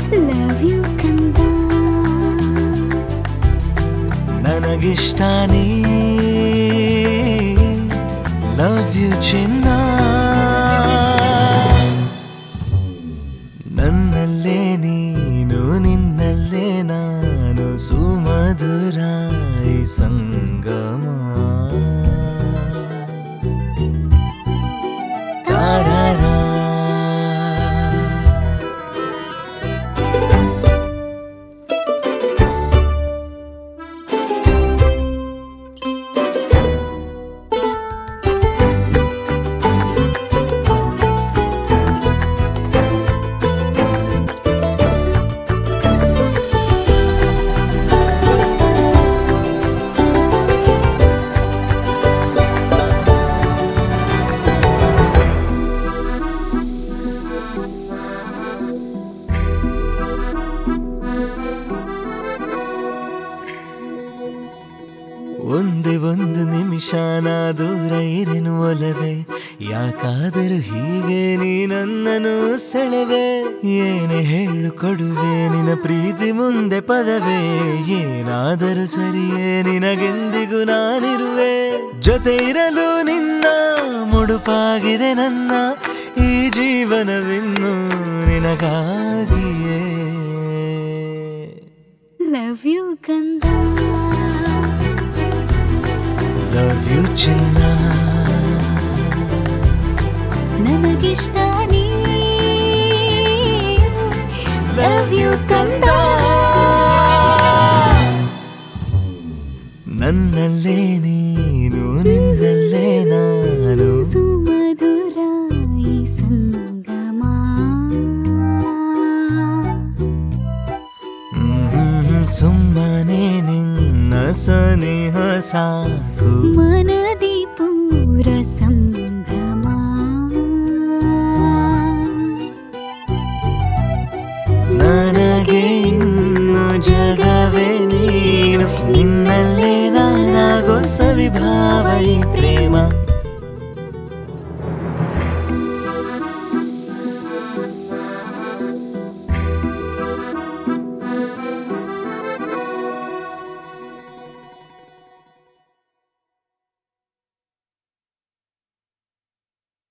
love you ಕಂದ ನನಗಿಷ್ಟ ನೀ ಲವ್ ಯು ಚಿನ್ನ ನನ್ನಲ್ಲೇ ನೀನು ನಿನ್ನಲ್ಲೇ ನಾನು ಸುಮಧುರ ಈ ಸಂಗಮ ತಾರಾರ ಒಂದೇ ಒಂದು ನಿಮಿಷ ನಾ ದೂರ ಇರೆನು ಒಲವೆ ಯಾಕಾದರೂ ಹೀಗೆ ನೀ ನನ್ನನ್ನು ಸೆಳೆವೆ ಏನೇ ಹೇಳು ಕೊಡುವೆ ನಿನ್ನ ಪ್ರೀತಿ ಮುಂದೆ ಪದವೇ ಏನಾದರೂ ಸರಿಯೇ ನಿನಗೆಂದಿಗೂ ನಾನಿರುವೆ ಜೊತೆ ಇರಲು ನಿನ್ನ ಮುಡುಪಾಗಿದೆ ನನ್ನ ಈ ಜೀವನವಿನ್ನು ನಿನಗಾಗಿಯೇ ಲವ್ ಯು ಕಂದ ಲವ್ ಯು ಚಿನ್ನ ನನಗಿಷ್ಟ ನೀ ಲವ್ ಯು ಕಂದ ನನ್ನಲ್ಲೇ ನೀನು ನಿನ್ನಲ್ಲೇ ನಾನು ಸುಮಧುರ ಈ ಸಂಗಮ ಹ್ಮ್, ಸುಮ್ಮನೆ ನಿನ್ನ ಸನಿಹ ಸಾಕು ಮನದಿ ಪೂರ ಸಂಭ್ರಮ ನನಗೆ ಇನ್ನು ಜಗವೇ ನೀನು ನಿನ್ನಲ್ಲೇ ನಾನಾಗೋ ಸವಿಭಾವ ಈ ಪ್ರೇಮ